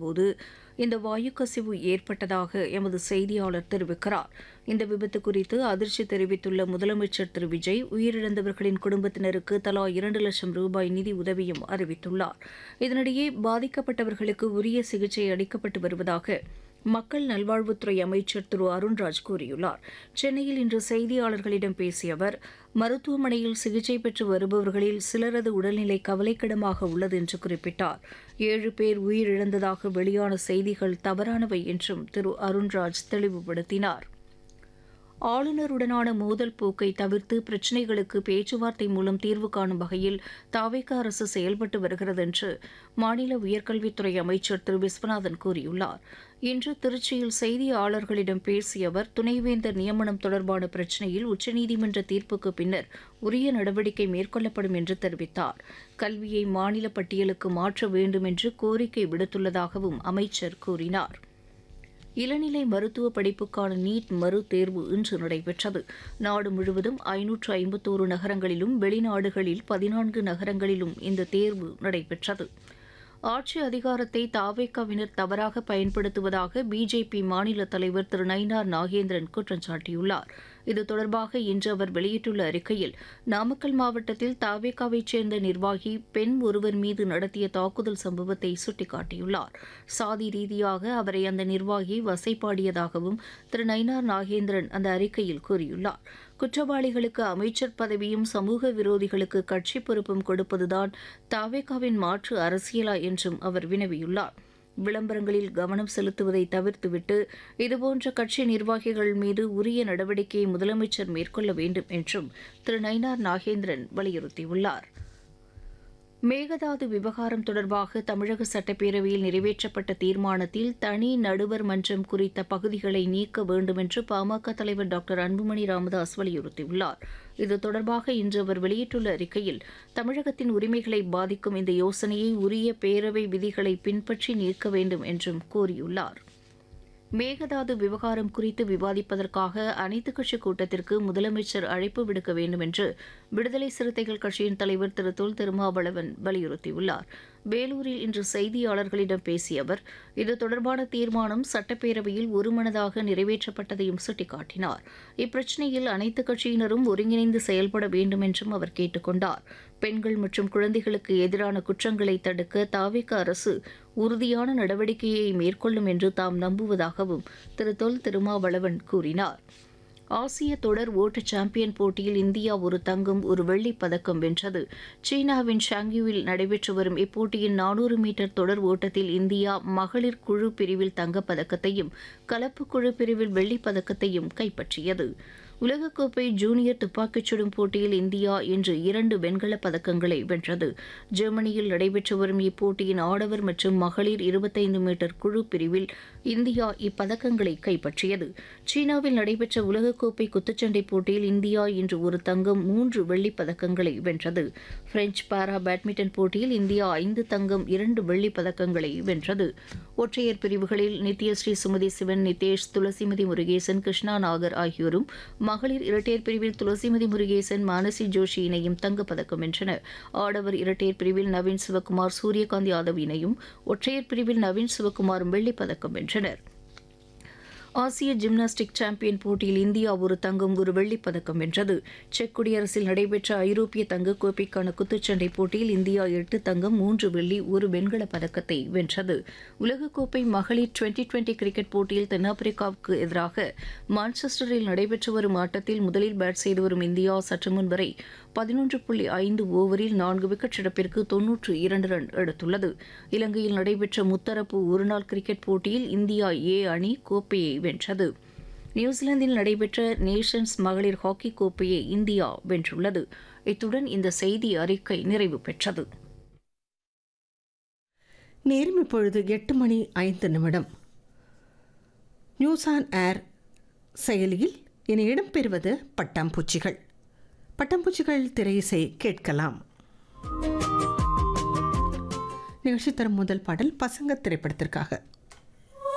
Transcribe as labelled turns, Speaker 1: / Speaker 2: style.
Speaker 1: போது இந்த வாயு கசிவு ஏற்பட்டதாக எமது செய்தியாளர் தெரிவிக்கிறார் இந்த விபத்து குறித்து அதிர்ச்சி தெரிவித்துள்ள முதலமைச்சர் திரு விஜய் உயிரிழந்தவர்களின் குடும்பத்தினருக்கு தலா இரண்டு லட்சம் ரூபாய் நிதி உதவியும் அறிவித்துள்ளார் இதனிடையே பாதிக்கப்பட்டவர்களுக்கு உரிய சிகிச்சை அளிக்கப்பட்டு வருவதாக மக்கள் நல்வாழ்வுத்துறை அமைச்சர் திரு அருண்ராஜ் கூறியுள்ளார் சென்னையில் இன்று செய்தியாளர்களிடம் பேசிய அவர் மருத்துவமனையில் சிகிச்சை பெற்று வருபவர்களில் சிலரது உடல்நிலை கவலைக்கிடமாக உள்ளது என்று குறிப்பிட்டார் ஏழு பேர் உயிரிழந்ததாக வெளியான செய்திகள் தவறானவை என்றும் திரு அருண்ராஜ் தெளிவுபடுத்தினார் ஆளுநருடனான மோதல் போக்கை தவிர்த்து பிரச்சினைகளுக்கு பேச்சுவார்த்தை மூலம் தீர்வு காணும் வகையில் தாவேக அரசு செயல்பட்டு வருகிறது என்று மாநில உயர்கல்வித்துறை அமைச்சர் திரு விஸ்வநாதன் கூறியுள்ளார் இன்று திருச்சியில் செய்தியாளர்களிடம் பேசிய அவர் துணைவேந்தர் நியமனம் தொடர்பான பிரச்சினையில் உச்சநீதிமன்ற தீர்ப்புக்கு பின்னர் உரிய நடவடிக்கை மேற்கொள்ளப்படும் என்று தெரிவித்தார் கல்வியை மாநில பட்டியலுக்கு மாற்ற வேண்டும் என்று கோரிக்கை விடுத்துள்ளதாகவும் அமைச்சர் கூறினார் இளநிலை மருத்துவ படிப்புக்கான நீட் மறு தேர்வு இன்று நடைபெற்றது நாடு முழுவதும் ஐநூற்று ஐம்பத்தோரு நகரங்களிலும் வெளிநாடுகளில் பதினான்கு நகரங்களிலும் இந்த தேர்வு நடைபெற்றது ஆட்சி அதிகாரத்தை தாவேக்காவினர் தவறாக பயன்படுத்துவதாக பிஜேபி மாநில தலைவர் திரு நயினார் நாகேந்திரன் குற்றம் சாட்டியுள்ளார் இது தொடர்பாக இன்று அவர் வெளியிட்டுள்ள அறிக்கையில் நாமக்கல் மாவட்டத்தில் தாவேக்காவைச் சேர்ந்த நிர்வாகி பெண் ஒருவர் மீது நடத்திய தாக்குதல் சம்பவத்தை சுட்டிக்காட்டியுள்ளார் சாதி ரீதியாக அவரை அந்த நிர்வாகி வசைப்பாடியதாகவும் திரு நயினார் நாகேந்திரன் அந்த அறிக்கையில் கூறியுள்ளார் குற்றவாளிகளுக்கு அமைச்சர் பதவியும் சமூக விரோதிகளுக்கு கட்சி பொறுப்பும் கொடுப்பதுதான் தாவேக்காவின் மாற்று அரசியலா என்றும் அவர் வினவியுள்ளார் விளம்பரங்களில் கவனம் செலுத்துவதை தவிர்த்துவிட்டு இதுபோன்ற கட்சி நிர்வாகிகள் மீது உரிய நடவடிக்கையை முதலமைச்சர் மேற்கொள்ள வேண்டும் என்றும் திரு நயினார் நாகேந்திரன் வலியுறுத்தியுள்ளார் மேகதாது விவகாரம் தொடர்பாக தமிழக சட்டப்பேரவையில் நிறைவேற்றப்பட்ட தீர்மானத்தில் தனி நடுவர் மன்றம் குறித்த பகுதிகளை நீக்க வேண்டும் என்று பாமக தலைவர் டாக்டர் அன்புமணி ராமதாஸ் வலியுறுத்தியுள்ளார் இது தொடர்பாக இன்று அவர் வெளியிட்டுள்ள அறிக்கையில் தமிழகத்தின் உரிமைகளை பாதிக்கும் இந்த யோசனையை உரிய பேரவை விதிகளை பின்பற்றி நீக்க வேண்டும் என்றும் கூறியுள்ளார் மேகதாது விவகாரம் குறித்து விவாதிப்பதற்காக அனைத்துக் கட்சி கூட்டத்திற்கு முதலமைச்சர் அழைப்பு விடுக்க வேண்டும் என்று விடுதலை சிறுத்தைகள் கட்சியின் தலைவர் திரு தொல் திருமாவளவன் வலியுறுத்தியுள்ளார் வேலூரில் இன்று செய்தியாளர்களிடம் பேசிய அவர் இது தொடர்பான தீர்மானம் சட்டப்பேரவையில் ஒருமனதாக நிறைவேற்றப்பட்டதையும் சுட்டிக்காட்டினார் இப்பிரச்சினையில் அனைத்துக் கட்சியினரும் ஒருங்கிணைந்து செயல்பட வேண்டும் என்றும் அவர் கேட்டுக் கொண்டார் பெண்கள் மற்றும் குழந்தைகளுக்கு எதிரான குற்றங்களை தடுக்க தாவிக அரசு உறுதியான நடவடிக்கையை மேற்கொள்ளும் என்று தாம் நம்புவதாகவும் திரு தொல் திருமாவளவன் கூறினார் ஆசிய தொடர் ஓட்ட சாம்பியன் போட்டியில் இந்தியா ஒரு தங்கம் ஒரு வெள்ளிப் பதக்கம் வென்றது சீனாவின் ஷாங்யூவில் நடைபெற்று வரும் இப்போட்டியின் நானூறு மீட்டர் தொடர் ஓட்டத்தில் இந்தியா மகளிர் குழு பிரிவில் தங்கப்பதக்கத்தையும் கலப்பு குழு பிரிவில் வெள்ளிப் பதக்கத்தையும் கைப்பற்றியது உலகக்கோப்பை ஜூனியர் துப்பாக்கிச் சுடும் போட்டியில் இந்தியா இன்று இரண்டு வெண்கலப் பதக்கங்களை வென்றது ஜெர்மனியில் நடைபெற்று வரும் இப்போட்டியின் ஆடவர் மற்றும் மகளிர் இருபத்தைந்து மீட்டர் குழு பிரிவில் இந்தியா இப்பதக்கங்களை கைப்பற்றியது சீனாவில் நடைபெற்ற உலகக்கோப்பை குத்துச்சண்டை போட்டியில் இந்தியா இன்று ஒரு தங்கம் மூன்று வெள்ளிப் பதக்கங்களை வென்றது பிரெஞ்ச் பாரா பேட்மிண்டன் போட்டியில் இந்தியா ஐந்து தங்கம் இரண்டு வெள்ளிப் பதக்கங்களை வென்றது ஒற்றையர் பிரிவுகளில் நித்யஸ்ரீ சுமதி சிவன் நிதேஷ் துளசிமதி முருகேசன் கிருஷ்ணா நாகர் ஆகியோரும் மகளிர் இரட்டையர் பிரிவில் துளசிமதி முருகேசன் மானசி ஜோஷி இணையும் தங்கப்பதக்கம் வென்றனர் ஆடவர் இரட்டையர் பிரிவில் நவீன் சிவகுமார் சூரியகாந்த் யாதவ் இணையும் ஒற்றையர் பிரிவில் நவீன் சிவகுமாரும் வெள்ளிப் பதக்கம் வென்றனர் ஆசிய ஜிம்னாஸ்டிக் சாம்பியன் போட்டியில் இந்தியா ஒரு தங்கம் ஒரு வெள்ளிப் பதக்கம் வென்றது செக் குடியரசில் நடைபெற்ற ஐரோப்பிய தங்கக்கோப்பைக்கான குத்துச்சண்டை போட்டியில் இந்தியா எட்டு தங்கம் மூன்று வெள்ளி ஒரு வெண்கலப் பதக்கத்தை வென்றது உலகக்கோப்பை மகளிர் டுவெண்டி டுவெண்டி கிரிக்கெட் போட்டியில் தென்னாப்பிரிக்காவுக்கு எதிராக மான்செஸ்டரில் நடைபெற்று வரும் ஆட்டத்தில் முதலில் பேட் செய்து வரும் இந்தியா சற்று முன் வரை பதினொன்று புள்ளி ஐந்து ஓவரில் நான்கு விக்கெட் இழப்பிற்கு தொன்னூற்று இரண்டு ரன் எடுத்துள்ளது இலங்கையில் நடைபெற்ற முத்தரப்பு ஒருநாள் கிரிக்கெட் போட்டியில் இந்தியா ஏ அணி கோப்பையை வென்றது நியூசிலாந்தில் நடைபெற்ற நேஷன்ஸ் மகளிர் ஹாக்கி கோப்பையை இந்தியா வென்றுள்ளது இத்துடன் இந்த செய்தி அறிக்கை நிறைவு பெற்றது
Speaker 2: நேரம் இப்பொழுது எட்டு மணி ஐந்து நிமிடம் நியூஸ் ஆன் ஏர் செயலியில் இனி இடம்பெறுவது பட்டாம்பூச்சிகள் பட்டாம்பூச்சிகள் திரையிசை கேட்கலாம் நிகழ்ச்சி தரும் முதல் பாடல் பசங்க திரைப்படத்திற்காக